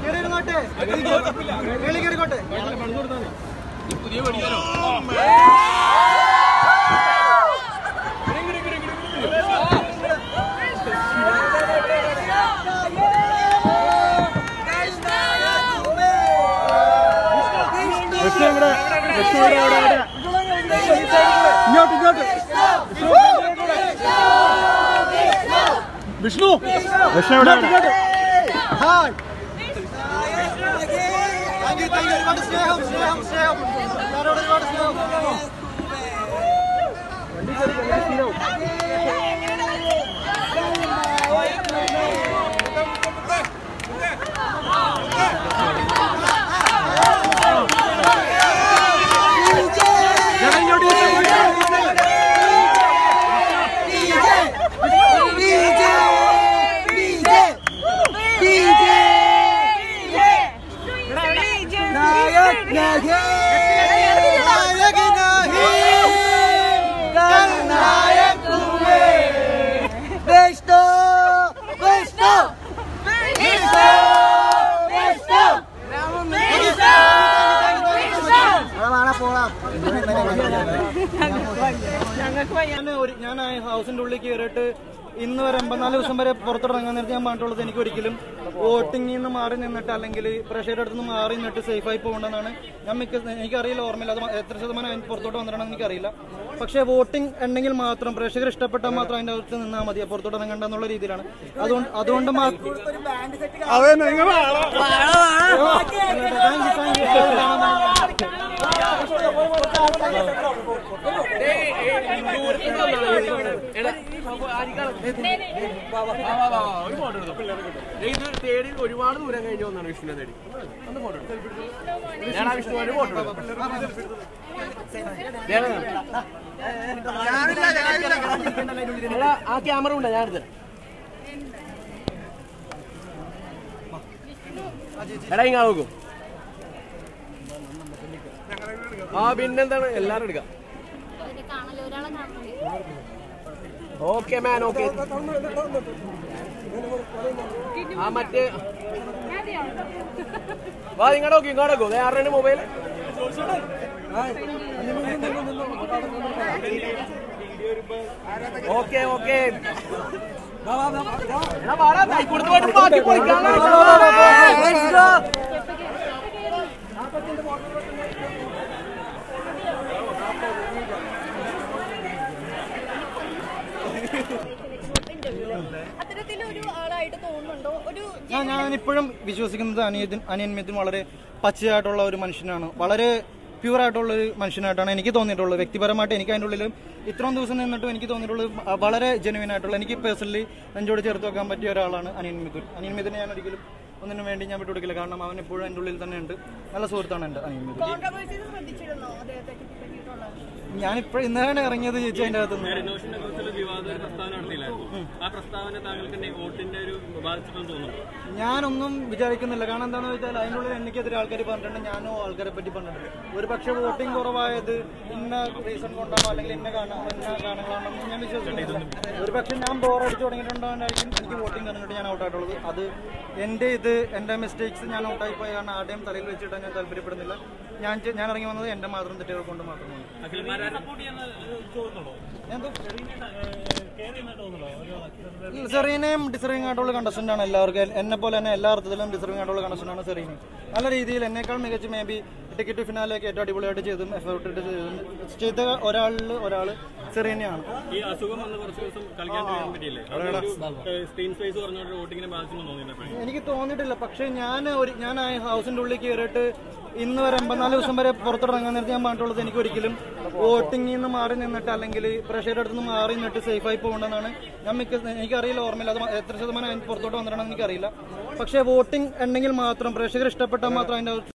കേറിയിരുന്നോട്ടെ വെളി കയറിക്കോട്ടെ ഇങ്ങോട്ട് ഇങ്ങോട്ട് വിഷ്ണു വിഷ്ണു ഇങ്ങോട്ട് hi thank you thank you ഒരുപാട് സ്നേഹം സ്നേഹം സ്നേഹം എല്ലാവരോടും ഒരുപാട് സ്നേഹം ചേട്ടാ ഇങ്ങോട്ട് ഞാൻ ഒരു ഞാൻ ആ ഹൗസിന്റെ ഉള്ളിൽ കയറിയിട്ട് ഇന്ന് വരെ എൺപത്തിനാല് ദിവസം വരെ പുറത്തിറങ്ങാൻ നേരത്തെ ഞാൻ പറഞ്ഞിട്ടുള്ളത് എനിക്ക് ഒരിക്കലും വോട്ടിങ്ങിൽ നിന്ന് മാറി നിന്നിട്ട് അല്ലെങ്കിൽ പ്രഷറുടെ അടുത്ത് നിന്ന് മാറി നിന്നിട്ട് സേഫായി പോകേണ്ടതാണ് ഞാൻ മിക്ക എനിക്കറിയില്ല ഓർമ്മയില്ല അത് എത്ര ശതമാനം അതിന് പുറത്തോട്ട് വന്നിട്ടാണെന്ന് എനിക്കറിയില്ല പക്ഷേ വോട്ടിംഗ് ഉണ്ടെങ്കിൽ മാത്രം പ്രേക്ഷകർ ഇഷ്ടപ്പെട്ടാൽ മാത്രം അതിന്റെ അകത്ത് നിന്നാൽ മതി പുറത്തോട്ട് ഇറങ്ങണ്ട എന്നുള്ള രീതിയിലാണ് അതുകൊണ്ട് അതുകൊണ്ട് മാത്രം അതെ നിങ്ങൾ ഇത് തേടി ഒരുപാട് ദൂരം കഴിഞ്ഞ് വന്നാണ് വിഷ്ണുവിനെ തേടി ഒന്ന് ഫോട്ടോ ഞാൻ ആ വിഷ്ണുവിന് ഫോട്ടോ ആ ക്യാമറ ഉണ്ട് ഞാൻ എടുത്തരാം എടാ ഇങ്ങ നോക്കൂ ആ പിന്നെന്താണ് എല്ലാരും എടുക്കാം കാണല്ലോ ഒരാളെ കാണുന്നുണ്ട് ഓക്കെ മാൻ ഓക്കെ ആ മറ്റേ വാ ഇങ്ങോട്ട് നോക്കി ഇങ്ങോട്ട് നോക്കൂ ആരുടെ മൊബൈൽ ഓക്കെ ഓക്കെ കൊടുത്തു പോയിട്ട് ബാക്കി പൊളിക്കാം അത്തരത്തിലൊരു ആളായിട്ട് തോന്നുന്നുണ്ടോ ഒരു ഞാൻ ഞാനിപ്പോഴും വിശ്വസിക്കുന്നത് അനിയത്തിൻ അനിയന്മയത്തിൻ വളരെ പച്ചയായിട്ടുള്ള ഒരു മനുഷ്യനാണ് വളരെ പ്യൂർ ആയിട്ടുള്ള ഒരു മനുഷ്യനായിട്ടാണ് എനിക്ക് തോന്നിയിട്ടുള്ളത് വ്യക്തിപരമായിട്ട് എനിക്ക് അതിൻ്റെ ഉള്ളിൽ ഇത്രയും ദിവസം നിന്നിട്ടും എനിക്ക് തോന്നിയിട്ടുള്ളത് അ- വളരെ ജെനുവിൻ ആയിട്ടുള്ള എനിക്ക് പേഴ്സണലി നെഞ്ചോട് ചേർത്ത് വെക്കാൻ പറ്റിയ ഒരാളാണ് അനിയൻ മിഥുൻ അനിയൻ മിഥുനെ ഞാൻ ഒരിക്കലും ഒന്നിനും വേണ്ടി ഞാൻ വിട്ടുകൊടുക്കില്ല കാരണം അവൻ എപ്പോഴും എൻ്റെ ഉള്ളിൽ തന്നെ ഉണ്ട് നല്ല സുഹൃത്താണ് എൻ്റെ അനിയൻ മിഥുൻ കോൺട്രവേഴ്സീസ് ശ്രദ്ധിച്ചിരുന്നോ അദ്ദേഹത്തെ പറ്റിയിട്ടുള്ള ഞാനിപ്പോൾ ഇന്നാണ് ഇറങ്ങിയത് ചേച്ചി അതിൻ്റെ അകത്തുനിന്ന് റിനോവേഷനെ കുറിച്ചുള്ള വിവാദ ഒരു പ്രസ്താവന നടത്തിയില്ലായിരുന്നു ആ പ്രസ്താവന താങ്കൾക്ക് തന്നെ വോട്ടിന്റെ ഒരു ബാധിച്ചിട്ടെന്ന് തോന്നുന്നു ഞാനൊന്നും വിചാരിക്കുന്നില്ല കാരണം എന്താണെന്ന് വെച്ചാൽ അതിനുള്ളിൽ എനിക്കെതിരെ ആൾക്കാർ പറഞ്ഞിട്ടുണ്ട് ഞാനോ ആൾക്കാരെ പറ്റി പറഞ്ഞിട്ടുണ്ട് ഒരു പക്ഷേ വോട്ടിംഗ് കുറവായത് ഇന്ന റീസൺ കൊണ്ടാണോ അല്ലെങ്കിൽ ഇന്ന കാണാൻ ഇന്ന കാരണങ്ങളാണെന്ന് ഞാൻ വിശ്വസിക്കുന്നില്ല ഒരു പക്ഷേ ഞാൻ ബോറടിച്ച് തുടങ്ങിയിട്ടുണ്ടായിരിക്കും എനിക്ക് വോട്ടിംഗ് കണ്ടിട്ട് ഞാൻ ഔട്ടായിട്ടുള്ളത് അത് എൻ്റെ ഇത് എൻ്റെ മിസ്റ്റേക്സ് ഞാൻ ഔട്ടായി പോയ കാരണം ആരുടെയും തലയിൽ വെച്ചിട്ട് ഞാൻ താല്പര്യപ്പെടുന്നില്ല ഞാൻ ചെ- ഞാൻ ഇറങ്ങി വന്നത് എൻ്റെ മാത്രം തെറ്റുകൾ കൊണ്ട് മാത്രമാണ് എന്തോ? ഇല്ല, സെറീനയും ഡിസർവിംഗ് ആയിട്ടുള്ള കണ്ടസ്റ്റന്റ് ആണ് എല്ലാവർക്കും എന്നെ പോലെ തന്നെ എല്ലാ അർത്ഥത്തിലും ഡിസർവിംഗ് ആയിട്ടുള്ള കണ്ടസ്റ്റന്റ് ആണ് സെറീന നല്ല രീതിയിൽ എന്നേക്കാൾ മികച്ച മേ ബി ടിക്കറ്റ് ഫിനാലൊക്കെ ഏറ്റവും അടിപൊളിയായിട്ട് ചെയ്തും എഫേർട്ട് ഇട്ട് ചെയ്തും ചെയ്ത ഒരാളിൽ ഒരാൾ സെറീനയാണ് ഈ അസുഖം വന്ന് കുറച്ച് ദിവസം കളിക്കാൻ പോകാൻ പറ്റിയില്ലേ അതൊരു സ്ക്രീൻ സ്പേസ് പറഞ്ഞോണ്ട് വോട്ടിങ്ങിനെ ബാധിച്ചെന്ന് തോന്നിയിട്ടുണ്ട് എനിക്ക് തോന്നിയിട്ടില്ല പക്ഷെ ഞാൻ ഒരു ഞാൻ ആ ഹൗസിന്റെ ഉള്ളിൽ കയറിയിട്ട് ഇന്ന് വരെ എൺപത്തിനാല് ദിവസം വരെ പുറത്തിറങ്ങാൻ നേരത്തെ ഞാൻ പറഞ്ഞിട്ടുള്ളത് എനിക്ക് ഒരിക്കലും വോട്ടിങ്ങിൽ നിന്ന് മാറി നിന്നിട്ട് അല്ലെങ്കിൽ പ്രഷറുടെ അടുത്ത് നിന്ന് മാറി നിന്നിട്ട് സേഫായി പോകേണ്ടതാണ് ഞാൻ മിക്ക എനിക്കറിയില്ല ഓർമ്മയില്ല അത് എത്ര ശതമാനം അതിന് പുറത്തോട്ട് വന്നിട്ടാണെന്ന് എനിക്കറിയില്ല പക്ഷേ വോട്ടിംഗ് ഉണ്ടെങ്കിൽ മാത്രം പ്രേക്ഷകർ ഇഷ്ടപ്പെട്ടാൽ മാത്രം അതിന്റെ